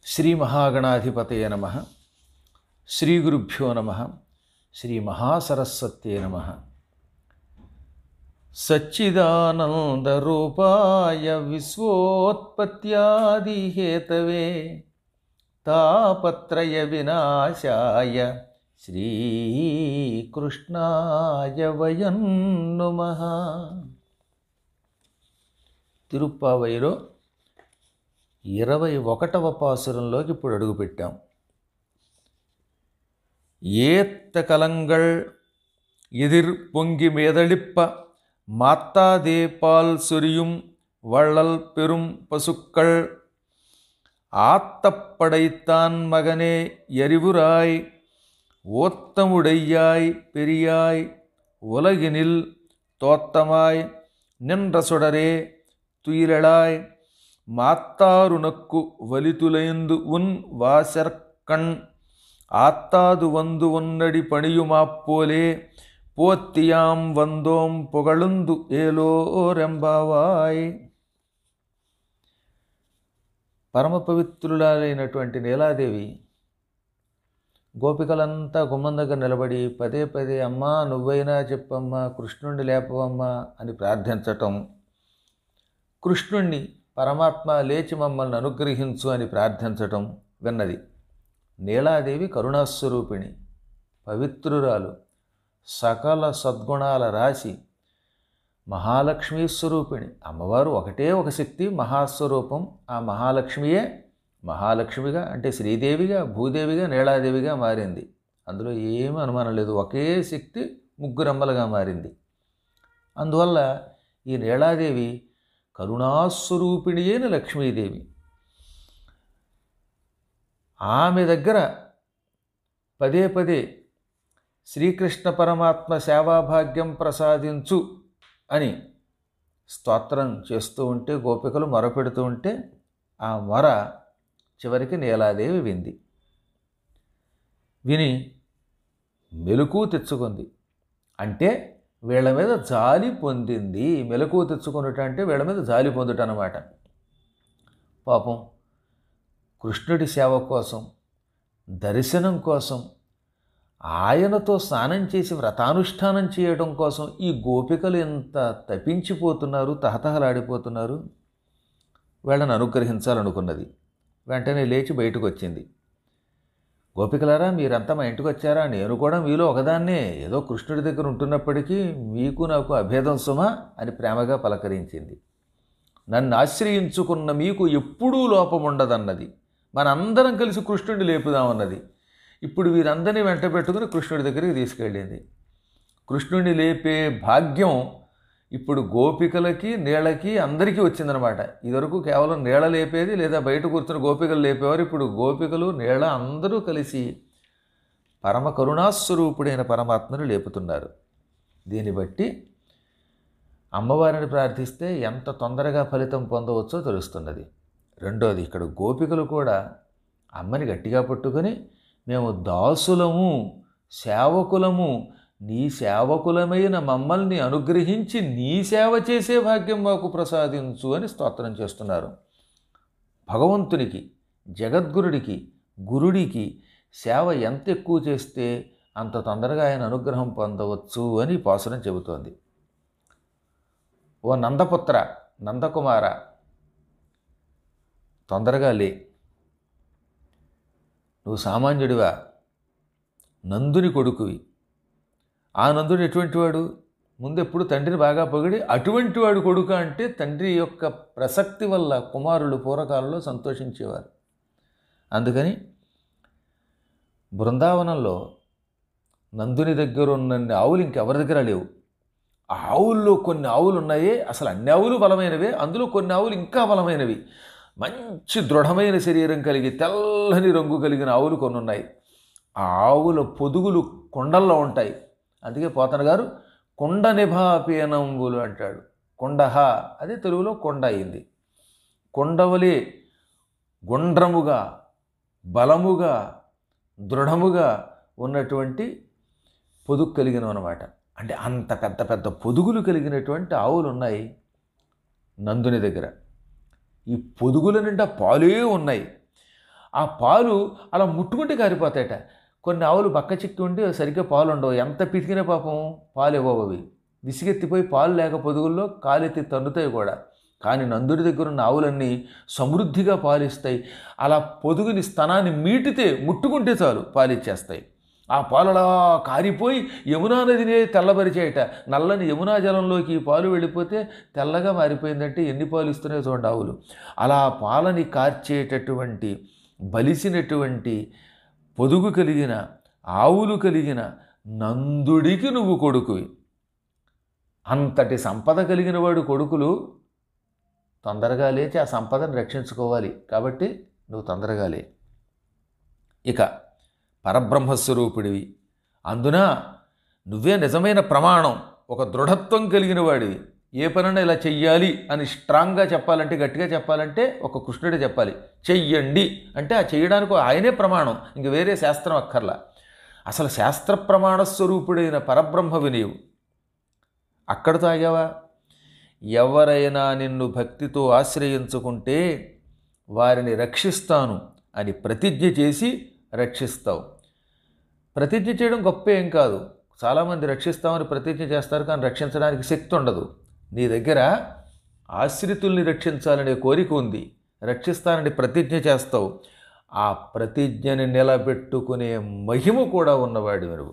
శ్రీ మహాగణాధిపతయ నమ శ్రీ గురుభ్యో నమ శ్రీ మహాసరస్వత్యే నమ సచ్చిదానందరూపాయ విశ్వోత్పత్యాదిహేతవే తాపత్రయ వినాశాయ శ్రీకృష్ణాయ వయం నుమః తిరుప్పావైలో ఇరవై ఒకటవ పాసురంలోకి ఇప్పుడు అడుగుపెట్టాం ఏత్త కలంగళ్ ఎదిర్ పొంగి మేదళిప్ప మాత్తాదే పాల్ சொரியும் வள்ளல் பெரும் பசுக்கள் ஆத்தப்படைத்தான் மகனே எரிவுராய் ஓத்தமுடையாய் பெரியாய் உலகினில் தோத்தமாய் நின்ற சுடரே துயிலளாய் மாத்தாருனக்கு வலிதுலைந்து உன் வாசற்கண் ஆத்தாது வந்து உன்னடி பணியுமாப்போலே పోత్తియాం వందోం పొగళుందు ఏలోరెంబావాయ్ పరమ పవిత్రులైనటువంటి నీలాదేవి గోపికలంతా గుమ్మం దగ్గర నిలబడి పదే పదే అమ్మా నువ్వైనా చెప్పమ్మా కృష్ణుణ్ణి లేపవమ్మా అని ప్రార్థించటం కృష్ణుణ్ణి పరమాత్మ లేచి మమ్మల్ని అనుగ్రహించు అని ప్రార్థించటం విన్నది నీలాదేవి కరుణాస్వరూపిణి పవిత్రురాలు సకల సద్గుణాల రాశి మహాలక్ష్మీ స్వరూపిణి అమ్మవారు ఒకటే ఒక శక్తి మహాస్వరూపం ఆ మహాలక్ష్మియే మహాలక్ష్మిగా అంటే శ్రీదేవిగా భూదేవిగా నీలాదేవిగా మారింది అందులో ఏమీ అనుమానం లేదు ఒకే శక్తి ముగ్గురమ్మలుగా మారింది అందువల్ల ఈ నీలాదేవి కరుణాస్వరూపిణి అయిన లక్ష్మీదేవి ఆమె దగ్గర పదే పదే శ్రీకృష్ణ పరమాత్మ సేవాభాగ్యం ప్రసాదించు అని స్తోత్రం చేస్తూ ఉంటే గోపికలు మొరపెడుతూ ఉంటే ఆ మొర చివరికి నీలాదేవి వింది విని మెలకు తెచ్చుకుంది అంటే వీళ్ళ మీద జాలి పొందింది మెలకు తెచ్చుకున్నట అంటే వీళ్ళ మీద జాలి పొందుట అనమాట పాపం కృష్ణుడి సేవ కోసం దర్శనం కోసం ఆయనతో స్నానం చేసి వ్రతానుష్ఠానం చేయడం కోసం ఈ గోపికలు ఎంత తపించిపోతున్నారు తహతహలాడిపోతున్నారు వీళ్ళని అనుగ్రహించాలనుకున్నది వెంటనే లేచి బయటకు వచ్చింది గోపికలారా మీరంతా మా ఇంటికి వచ్చారా నేను కూడా మీలో ఒకదాన్నే ఏదో కృష్ణుడి దగ్గర ఉంటున్నప్పటికీ మీకు నాకు అభేదం సుమా అని ప్రేమగా పలకరించింది నన్ను ఆశ్రయించుకున్న మీకు ఎప్పుడూ లోపం ఉండదన్నది మనందరం కలిసి కృష్ణుడిని లేపుదామన్నది ఇప్పుడు వీరందరినీ వెంట పెట్టుకుని కృష్ణుడి దగ్గరికి తీసుకెళ్ళింది కృష్ణుడిని లేపే భాగ్యం ఇప్పుడు గోపికలకి నీళ్ళకి అందరికీ వచ్చిందనమాట ఇదివరకు కేవలం నీళ్ళ లేపేది లేదా బయట కూర్చుని గోపికలు లేపేవారు ఇప్పుడు గోపికలు నీళ్ళ అందరూ కలిసి పరమ కరుణాస్వరూపుడైన పరమాత్మను లేపుతున్నారు దీన్ని బట్టి అమ్మవారిని ప్రార్థిస్తే ఎంత తొందరగా ఫలితం పొందవచ్చో తెలుస్తున్నది రెండోది ఇక్కడ గోపికలు కూడా అమ్మని గట్టిగా పట్టుకొని మేము దాసులము సేవకులము నీ సేవకులమైన మమ్మల్ని అనుగ్రహించి నీ సేవ చేసే భాగ్యం మాకు ప్రసాదించు అని స్తోత్రం చేస్తున్నారు భగవంతునికి జగద్గురుడికి గురుడికి సేవ ఎంత ఎక్కువ చేస్తే అంత తొందరగా ఆయన అనుగ్రహం పొందవచ్చు అని పాసురం చెబుతోంది ఓ నందపుత్ర నందకుమార తొందరగా లే నువ్వు సామాన్యుడివా నందుని కొడుకువి ఆ నందుడు ఎటువంటి వాడు ముందెప్పుడు తండ్రిని బాగా పొగిడి అటువంటి వాడు కొడుక అంటే తండ్రి యొక్క ప్రసక్తి వల్ల కుమారులు పూర్వకాలంలో సంతోషించేవారు అందుకని బృందావనంలో నందుని దగ్గర ఉన్నన్ని ఆవులు ఇంకెవరి దగ్గర లేవు ఆ ఆవుల్లో కొన్ని ఆవులు ఉన్నాయే అసలు అన్ని ఆవులు బలమైనవే అందులో కొన్ని ఆవులు ఇంకా బలమైనవి మంచి దృఢమైన శరీరం కలిగి తెల్లని రంగు కలిగిన ఆవులు కొన్ని ఉన్నాయి ఆ ఆవుల పొదుగులు కొండల్లో ఉంటాయి అందుకే పోతన గారు కొండ నిభాపీనంబులు అంటాడు కొండహ అదే తెలుగులో కొండ అయింది కొండవలే గుండ్రముగా బలముగా దృఢముగా ఉన్నటువంటి పొదుగు కలిగిన అనమాట అంటే అంత పెద్ద పెద్ద పొదుగులు కలిగినటువంటి ఆవులు ఉన్నాయి నందుని దగ్గర ఈ పొదుగుల నిండా పాలే ఉన్నాయి ఆ పాలు అలా ముట్టుకుంటే కారిపోతాయట కొన్ని ఆవులు బక్క చిక్కి ఉండి సరిగ్గా పాలు ఉండవు ఎంత పితికినా పాపం పాలు ఇవ్వవు అవి విసిగెత్తిపోయి పాలు లేక పొదుగుల్లో కాలెత్తి తన్నుతాయి కూడా కానీ నందుడి దగ్గర ఉన్న ఆవులన్నీ సమృద్ధిగా పాలిస్తాయి అలా పొదుగుని స్తనాన్ని మీటితే ముట్టుకుంటే చాలు పాలిచ్చేస్తాయి ఆ పాలు అలా కారిపోయి యమునా నదినే తెల్లబరిచేయట నల్లని యమునా జలంలోకి ఈ పాలు వెళ్ళిపోతే తెల్లగా మారిపోయిందంటే ఎన్ని పాలు ఇస్తున్నాయో చూడండి ఆవులు అలా పాలని కార్చేటటువంటి బలిసినటువంటి పొదుగు కలిగిన ఆవులు కలిగిన నందుడికి నువ్వు కొడుకువి అంతటి సంపద కలిగిన వాడు కొడుకులు తొందరగా లేచి ఆ సంపదను రక్షించుకోవాలి కాబట్టి నువ్వు తొందరగా లే ఇక పరబ్రహ్మస్వరూపుడివి అందున నువ్వే నిజమైన ప్రమాణం ఒక దృఢత్వం కలిగిన వాడివి ఏ పనైనా ఇలా చెయ్యాలి అని స్ట్రాంగ్గా చెప్పాలంటే గట్టిగా చెప్పాలంటే ఒక కృష్ణుడే చెప్పాలి చెయ్యండి అంటే ఆ చేయడానికి ఆయనే ప్రమాణం ఇంక వేరే శాస్త్రం అక్కర్లా అసలు శాస్త్ర ప్రమాణ స్వరూపుడైన పరబ్రహ్మవి నీవు అక్కడితో ఆగావా ఎవరైనా నిన్ను భక్తితో ఆశ్రయించుకుంటే వారిని రక్షిస్తాను అని ప్రతిజ్ఞ చేసి రక్షిస్తావు ప్రతిజ్ఞ చేయడం గొప్ప ఏం కాదు చాలామంది రక్షిస్తామని ప్రతిజ్ఞ చేస్తారు కానీ రక్షించడానికి శక్తి ఉండదు నీ దగ్గర ఆశ్రితుల్ని రక్షించాలనే కోరిక ఉంది రక్షిస్తానని ప్రతిజ్ఞ చేస్తావు ఆ ప్రతిజ్ఞని నిలబెట్టుకునే మహిమ కూడా ఉన్నవాడు నువ్వు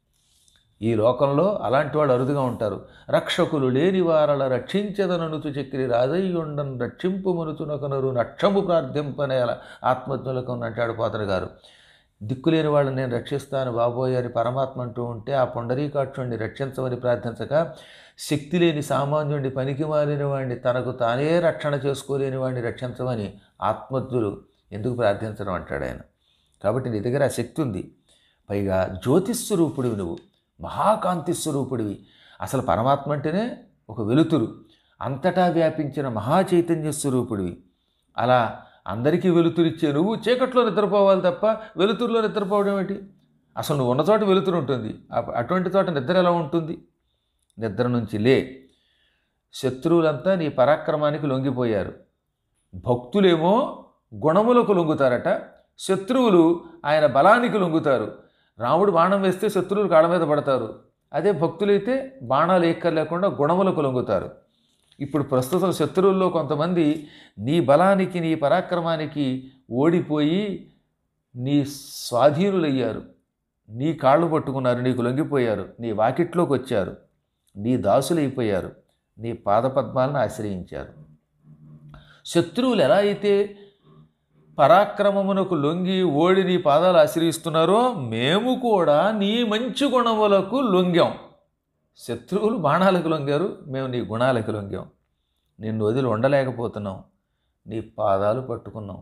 ఈ లోకంలో అలాంటి వాళ్ళు అరుదుగా ఉంటారు రక్షకులు లేని వారల రక్షించదననుచు చక్రి రాజయ్యుండను రక్షింపు మనుచునకనరు నక్షము ప్రార్థింపనేల ఆత్మజ్ఞులకు అంటాడు పోతన గారు దిక్కులేని వాళ్ళని నేను రక్షిస్తాను బాబోయ్ అని పరమాత్మ అంటూ ఉంటే ఆ పొండరీకాక్షుణ్ణి రక్షించమని ప్రార్థించక శక్తి లేని సామాన్యుడిని పనికి మాలిన వాడిని తనకు తానే రక్షణ చేసుకోలేని వాడిని రక్షించమని ఆత్మజ్ఞులు ఎందుకు ప్రార్థించడం అంటాడు ఆయన కాబట్టి నీ దగ్గర ఆ శక్తి ఉంది పైగా జ్యోతిస్వరూపుడివి నువ్వు మహాకాంతి స్వరూపుడివి అసలు పరమాత్మ అంటేనే ఒక వెలుతురు అంతటా వ్యాపించిన మహాచైతన్య స్వరూపుడివి అలా అందరికీ వెలుతురిచ్చే నువ్వు చీకట్లో నిద్రపోవాలి తప్ప వెలుతురులో నిద్రపోవడం ఏంటి అసలు నువ్వు ఉన్న చోట వెలుతురు ఉంటుంది అ- అటువంటి చోట నిద్ర ఎలా ఉంటుంది నిద్ర నుంచి లే శత్రువులంతా నీ పరాక్రమానికి లొంగిపోయారు భక్తులేమో గుణములకు లొంగుతారట శత్రువులు ఆయన బలానికి లొంగుతారు రాముడు బాణం వేస్తే శత్రువులు కాళ్ళ మీద పడతారు అదే భక్తులైతే బాణాలు ఎక్కర్లేకుండా గుణములకు లొంగుతారు ఇప్పుడు ప్రస్తుతం శత్రువుల్లో కొంతమంది నీ బలానికి నీ పరాక్రమానికి ఓడిపోయి నీ స్వాధీనులయ్యారు నీ కాళ్ళు పట్టుకున్నారు నీకు లొంగిపోయారు నీ వాకిట్లోకి వచ్చారు నీ దాసులైపోయారు నీ పాదపద్మాలను ఆశ్రయించారు శత్రువులు ఎలా అయితే పరాక్రమమునకు లొంగి ఓడి నీ పాదాలు ఆశ్రయిస్తున్నారో మేము కూడా నీ మంచి గుణములకు లొంగాం శత్రువులు బాణాలకు లొంగారు మేము నీ గుణాలకు లొంగాం నిన్ను వదిలి ఉండలేకపోతున్నాం నీ పాదాలు పట్టుకున్నాం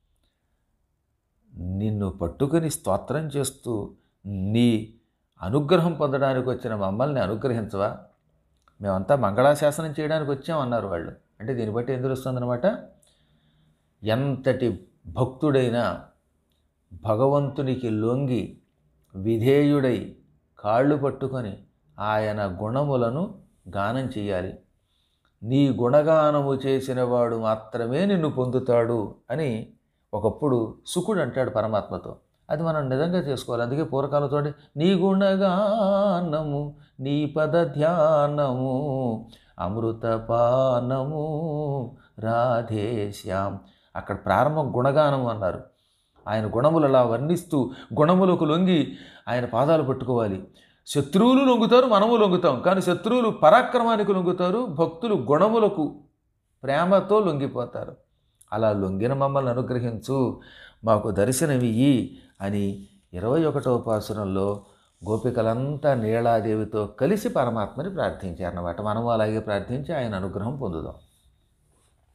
నిన్ను పట్టుకొని స్తోత్రం చేస్తూ నీ అనుగ్రహం పొందడానికి వచ్చిన మమ్మల్ని అనుగ్రహించవా మేమంతా మంగళాశాసనం చేయడానికి వచ్చామన్నారు వాళ్ళు అంటే దీన్ని బట్టి ఏం తెలుస్తుందన్నమాట ఎంతటి భక్తుడైనా భగవంతునికి లొంగి విధేయుడై కాళ్ళు పట్టుకొని ఆయన గుణములను గానం చేయాలి నీ గుణగానము చేసిన వాడు మాత్రమే నిన్ను పొందుతాడు అని ఒకప్పుడు సుకుడు అంటాడు పరమాత్మతో అది మనం నిజంగా చేసుకోవాలి అందుకే పూర్వకాలంతో నీ గుణగానము నీ పద ధ్యానము అమృతపానము రాధేశ్యాం అక్కడ ప్రారంభం గుణగానం అన్నారు ఆయన గుణములు అలా వర్ణిస్తూ గుణములకు లొంగి ఆయన పాదాలు పట్టుకోవాలి శత్రువులు లొంగుతారు మనము లొంగుతాం కానీ శత్రువులు పరాక్రమానికి లొంగుతారు భక్తులు గుణములకు ప్రేమతో లొంగిపోతారు అలా లొంగిన మమ్మల్ని అనుగ్రహించు మాకు దర్శనమియ్యి అని ఇరవై ఒకటవ పాసురంలో గోపికలంతా నీళాదేవితో కలిసి పరమాత్మని ప్రార్థించారన్నమాట మనము అలాగే ప్రార్థించి ఆయన అనుగ్రహం పొందుదాం